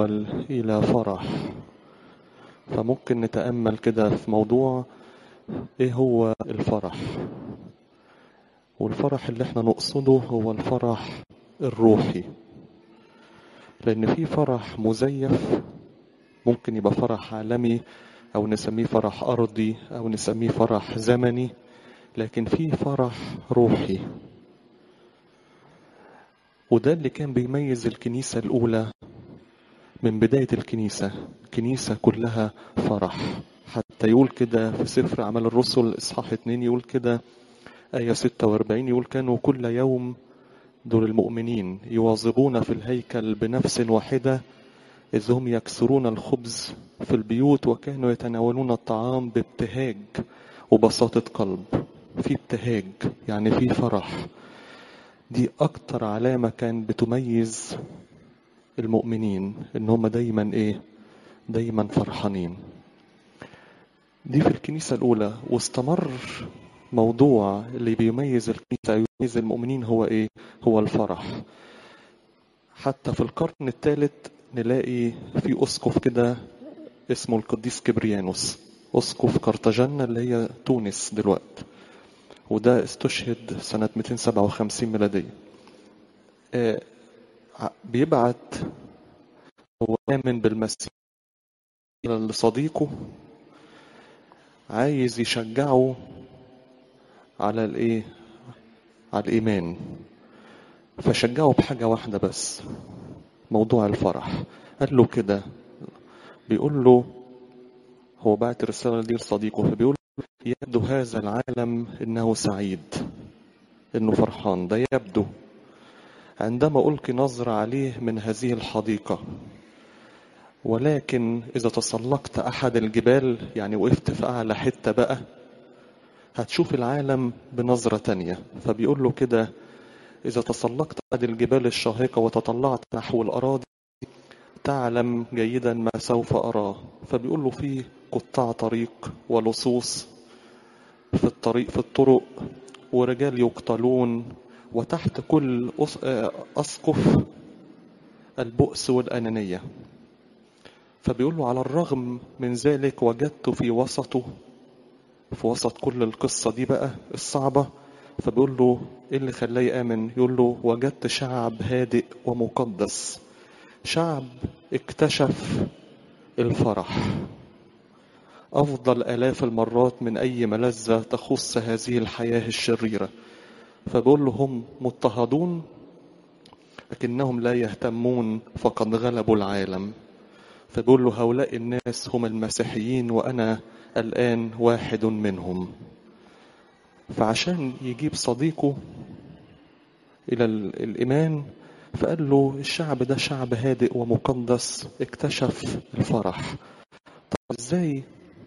يتحول إلى فرح فممكن نتأمل كده في موضوع إيه هو الفرح والفرح اللي احنا نقصده هو الفرح الروحي لأن في فرح مزيف ممكن يبقى فرح عالمي أو نسميه فرح أرضي أو نسميه فرح زمني لكن في فرح روحي وده اللي كان بيميز الكنيسة الأولى من بداية الكنيسة كنيسة كلها فرح حتى يقول كده في سفر أعمال الرسل إصحاح 2 يقول كده آية 46 يقول كانوا كل يوم دول المؤمنين يواظبون في الهيكل بنفس واحدة إذ هم يكسرون الخبز في البيوت وكانوا يتناولون الطعام بابتهاج وبساطة قلب في ابتهاج يعني في فرح دي أكتر علامة كان بتميز المؤمنين إن هم دايما إيه دايما فرحانين دي في الكنيسة الأولى واستمر موضوع اللي بيميز الكنيسة يميز المؤمنين هو إيه هو الفرح حتى في القرن الثالث نلاقي في أسقف كده اسمه القديس كبريانوس أسقف قرطاجنة اللي هي تونس دلوقتي وده استشهد سنة 257 ميلادية آه بيبعت هو آمن بالمسيح لصديقه عايز يشجعه على الايه على الايمان فشجعه بحاجه واحده بس موضوع الفرح قال له كده بيقول له هو بعت الرساله دي لصديقه فبيقول له يبدو هذا العالم انه سعيد انه فرحان ده يبدو عندما القي نظره عليه من هذه الحديقه ولكن اذا تسلقت احد الجبال يعني وقفت في اعلى حته بقى هتشوف العالم بنظرة تانية فبيقول له كده إذا تسلقت أحد الجبال الشاهقة وتطلعت نحو الأراضي تعلم جيدا ما سوف أراه فبيقول له في قطاع طريق ولصوص في الطريق في الطرق ورجال يقتلون وتحت كل أسقف البؤس والأنانية فبيقول له على الرغم من ذلك وجدت في وسطه في وسط كل القصة دي بقى الصعبة فبيقول له ايه اللي خلاه يآمن يقول له وجدت شعب هادئ ومقدس شعب اكتشف الفرح أفضل آلاف المرات من أي ملذة تخص هذه الحياة الشريرة فبيقول له هم مضطهدون لكنهم لا يهتمون فقد غلبوا العالم فبيقول له هؤلاء الناس هم المسيحيين وأنا الآن واحد منهم فعشان يجيب صديقه إلى الإيمان فقال له الشعب ده شعب هادئ ومقدس اكتشف الفرح طب ازاي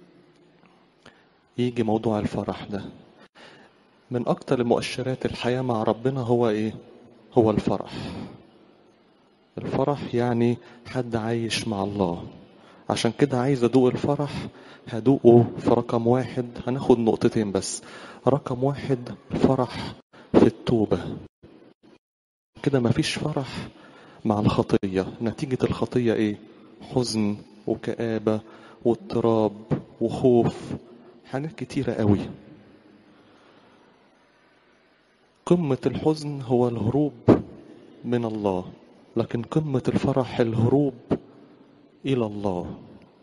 يجي موضوع الفرح ده من أكتر المؤشرات الحياة مع ربنا هو إيه هو الفرح الفرح يعني حد عايش مع الله عشان كده عايز ادوق الفرح هدوقه في رقم واحد هناخد نقطتين بس رقم واحد فرح في التوبة كده مفيش فرح مع الخطية نتيجة الخطية ايه حزن وكآبة واضطراب وخوف حاجات كتيرة قوي قمة الحزن هو الهروب من الله لكن قمة الفرح الهروب إلى الله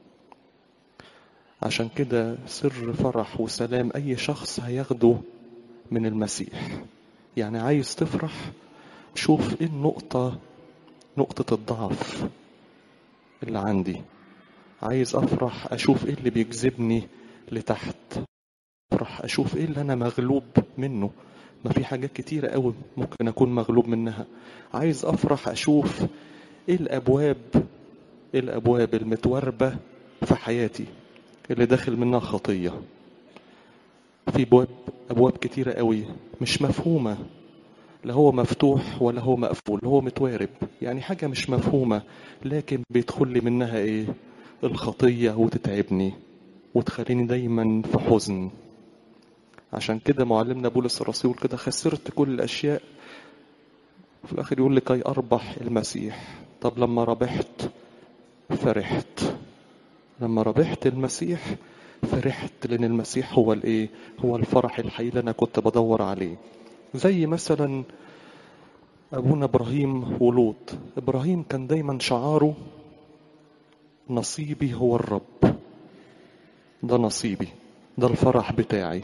عشان كده سر فرح وسلام أي شخص هياخده من المسيح يعني عايز تفرح شوف إيه النقطة نقطة الضعف اللي عندي عايز أفرح أشوف إيه اللي بيجذبني لتحت أفرح أشوف إيه اللي أنا مغلوب منه ما في حاجات كتيرة قوي ممكن أكون مغلوب منها عايز أفرح أشوف إيه الأبواب إيه الأبواب المتوربة في حياتي اللي داخل منها خطية في بواب أبواب كتيرة قوي مش مفهومة لا هو مفتوح ولا هو مقفول هو متوارب يعني حاجة مش مفهومة لكن بيدخل لي منها إيه الخطية وتتعبني وتخليني دايما في حزن عشان كده معلمنا بولس الرسول كده خسرت كل الأشياء في الآخر يقول لكي أربح المسيح طب لما ربحت فرحت لما ربحت المسيح فرحت لان المسيح هو الايه هو الفرح الحقيقي اللي انا كنت بدور عليه زي مثلا ابونا ابراهيم ولوط ابراهيم كان دايما شعاره نصيبي هو الرب ده نصيبي ده الفرح بتاعي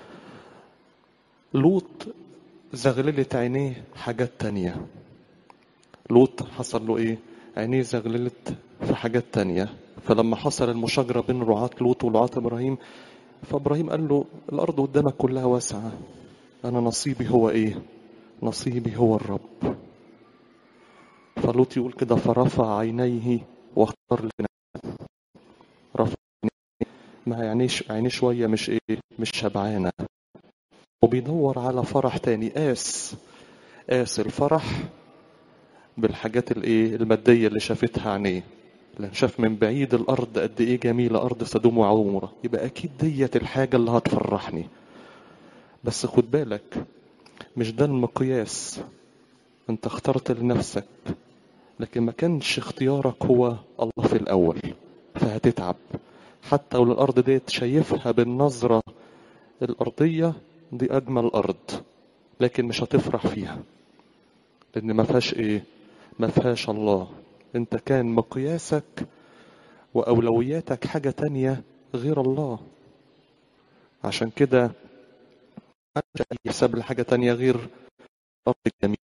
لوط زغللت عينيه حاجات تانية لوط حصل له ايه عينيه زغللت في حاجات تانية فلما حصل المشاجرة بين رعاة لوط ورعاة إبراهيم فإبراهيم قال له الأرض قدامك كلها واسعة أنا نصيبي هو إيه نصيبي هو الرب فلوط يقول كده فرفع عينيه واختار لنفسه رفع عينيه ما عينيه عينيه شوية مش إيه مش شبعانة وبيدور على فرح تاني قاس قاس الفرح بالحاجات الايه المادية اللي شافتها عينيه لان شاف من بعيد الارض قد ايه جميلة ارض سدوم وعمورة يبقى اكيد ديت الحاجة اللي هتفرحني بس خد بالك مش ده المقياس انت اخترت لنفسك لكن ما كانش اختيارك هو الله في الاول فهتتعب حتى لو الارض ديت شايفها بالنظرة الارضية دي اجمل ارض لكن مش هتفرح فيها لان ما فيهاش ايه ما فيهاش الله انت كان مقياسك واولوياتك حاجة تانية غير الله عشان كده مش حساب لحاجة تانية غير الارض الجميل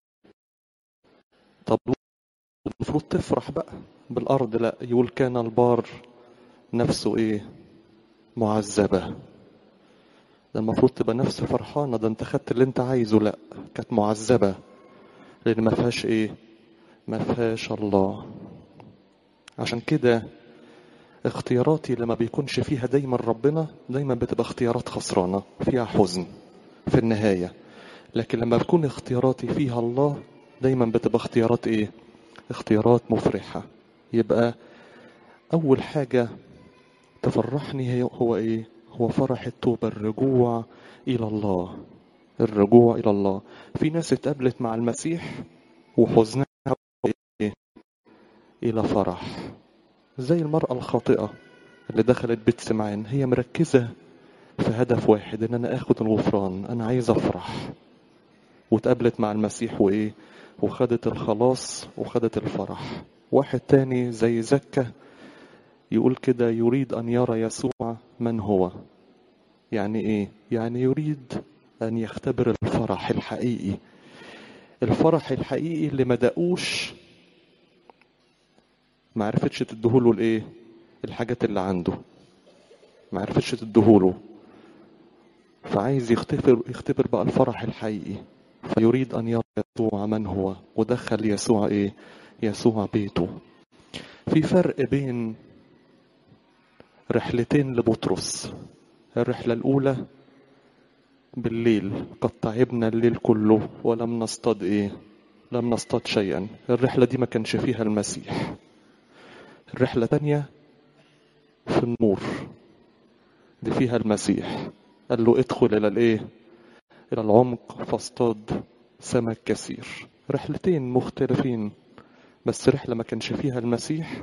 طب المفروض تفرح بقى بالارض لا يقول كان البار نفسه ايه معذبة ده المفروض تبقى نفسه فرحانة ده انت خدت اللي انت عايزه لا كانت معذبة لان ما فيهاش ايه ما فيهاش الله عشان كده اختياراتي لما بيكونش فيها دايما ربنا دايما بتبقى اختيارات خسرانة فيها حزن في النهاية لكن لما بكون اختياراتي فيها الله دايما بتبقى اختيارات ايه اختيارات مفرحة يبقى اول حاجة تفرحني هي هو ايه هو فرح التوبة الرجوع الى الله الرجوع الى الله في ناس اتقابلت مع المسيح وحزنها إيه؟ الى فرح زي المرأة الخاطئة اللي دخلت بيت سمعان هي مركزة في هدف واحد ان انا اخد الغفران انا عايز افرح واتقابلت مع المسيح وايه وخدت الخلاص وخدت الفرح واحد تاني زي زكا يقول كده يريد ان يرى يسوع من هو يعني ايه يعني يريد ان يختبر الفرح الحقيقي الفرح الحقيقي اللي ما دقوش ما عرفتش تديهوله الايه الحاجات اللي عنده ما عرفتش تديهوله فعايز يختبر يختبر بقى الفرح الحقيقي فيريد ان يرى يسوع من هو ودخل يسوع ايه يسوع بيته في فرق بين رحلتين لبطرس الرحلة الأولى بالليل قد تعبنا الليل كله ولم نصطاد إيه لم نصطاد شيئا الرحلة دي ما كانش فيها المسيح الرحلة تانية في النور دي فيها المسيح قال له ادخل إلى الإيه إلى العمق فاصطاد سمك كثير رحلتين مختلفين بس رحلة ما كانش فيها المسيح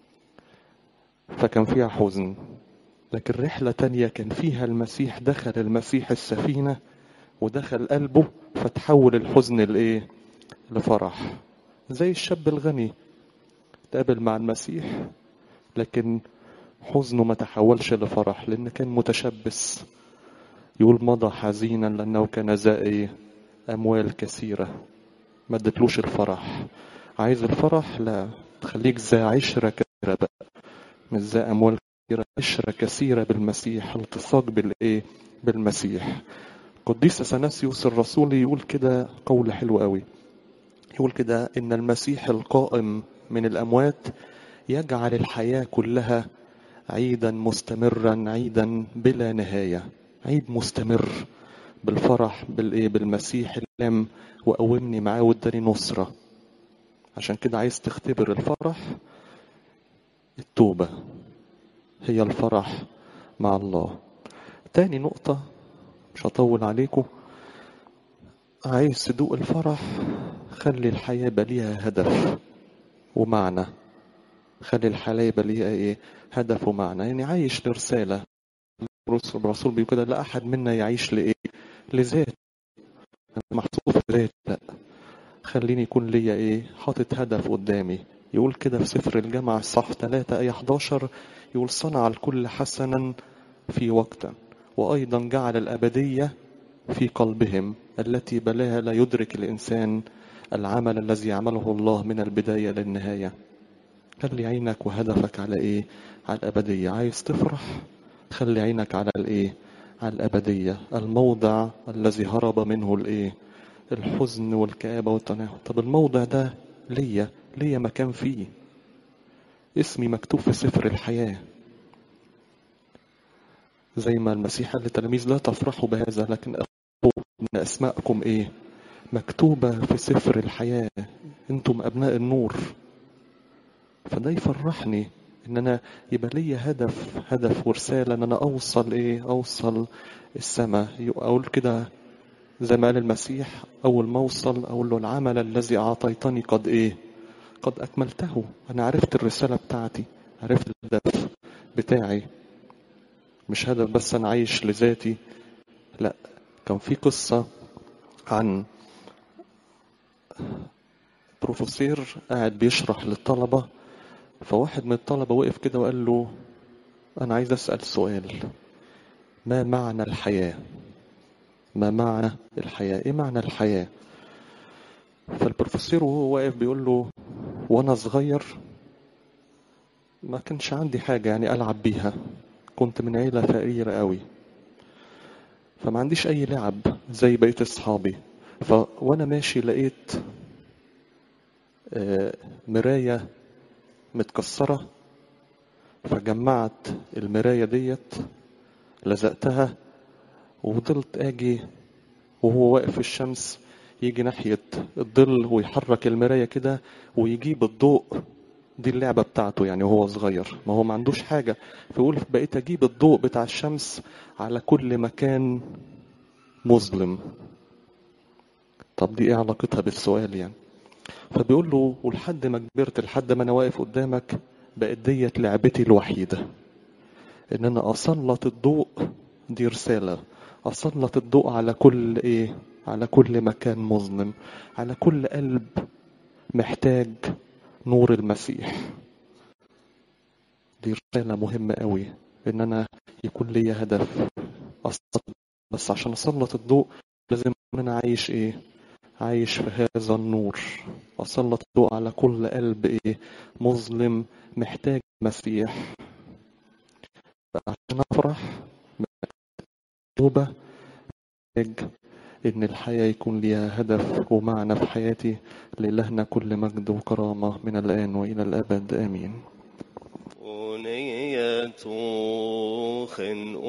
فكان فيها حزن لكن رحلة تانية كان فيها المسيح دخل المسيح السفينة ودخل قلبه فتحول الحزن لإيه لفرح زي الشاب الغني تقابل مع المسيح لكن حزنه ما تحولش لفرح لأن كان متشبث يقول مضى حزينا لأنه كان ذا إيه أموال كثيرة ما ادتلوش الفرح عايز الفرح لا تخليك ذا عشرة كثيرة بقى مش ذا أموال كثيرة عشرة كثيرة بالمسيح التصاق بالإيه بالمسيح قديس أثناسيوس الرسول يقول كده قول حلو قوي يقول كده إن المسيح القائم من الأموات يجعل الحياة كلها عيدا مستمرا عيدا بلا نهاية عيد مستمر بالفرح بالإيه بالمسيح اللي وقومني معاه واداني نصرة عشان كده عايز تختبر الفرح التوبة هي الفرح مع الله تاني نقطة مش هطول عليكم عايز تدوق الفرح خلي الحياة بقى ليها هدف ومعنى خلي الحياة يبقى ليها ايه هدف ومعنى يعني عايش لرسالة الرسول الرسول بيقول كده لا أحد منا يعيش لإيه لذات أنا محطوط في ذات لا خليني يكون ليا ايه حاطط هدف قدامي يقول كده في سفر الجامعة الصح 3 آية 11 يقول صنع الكل حسنا في وقتا وأيضا جعل الأبدية في قلبهم التي بلاها لا يدرك الإنسان العمل الذي يعمله الله من البداية للنهاية خلي عينك وهدفك على إيه على الأبدية عايز تفرح خلي عينك على الإيه على الأبدية الموضع الذي هرب منه الإيه الحزن والكآبة والتناهد طب الموضع ده ليا ليا مكان فيه اسمي مكتوب في سفر الحياة زي ما المسيح قال للتلاميذ لا تفرحوا بهذا لكن أخبروا إن أسماءكم إيه مكتوبة في سفر الحياة أنتم أبناء النور فده يفرحني ان انا يبقى ليا هدف هدف ورساله ان انا اوصل ايه اوصل السماء اقول كده زي ما قال المسيح اول ما اوصل اقول له العمل الذي اعطيتني قد ايه قد اكملته انا عرفت الرساله بتاعتي عرفت الهدف بتاعي مش هدف بس انا عايش لذاتي لا كان في قصه عن بروفيسور قاعد بيشرح للطلبه فواحد من الطلبة وقف كده وقال له أنا عايز أسأل سؤال ما معنى الحياة؟ ما معنى الحياة؟ إيه معنى الحياة؟ فالبروفيسور وهو واقف بيقول له وأنا صغير ما كانش عندي حاجة يعني ألعب بيها كنت من عيلة فقيرة قوي فما عنديش أي لعب زي بقية أصحابي ف... وأنا ماشي لقيت آه مراية متكسرة فجمعت المراية ديت لزقتها وفضلت اجي وهو واقف في الشمس يجي ناحية الظل ويحرك المراية كده ويجيب الضوء دي اللعبة بتاعته يعني وهو صغير ما هو ما عندوش حاجة فيقول بقيت أجيب الضوء بتاع الشمس على كل مكان مظلم طب دي ايه علاقتها بالسؤال يعني فبيقول له ولحد ما كبرت لحد ما انا واقف قدامك بقت ديت لعبتي الوحيدة ان انا اسلط الضوء دي رسالة اسلط الضوء على كل ايه على كل مكان مظلم على كل قلب محتاج نور المسيح دي رسالة مهمة قوي ان انا يكون لي هدف أسلط بس عشان اسلط الضوء لازم انا عايش ايه عايش في هذا النور أسلط الضوء على كل قلب إيه مظلم محتاج مسيح عشان أفرح توبة محتاج إن الحياة يكون ليها هدف ومعنى في حياتي لإلهنا كل مجد وكرامة من الآن وإلى الأبد آمين أنية خن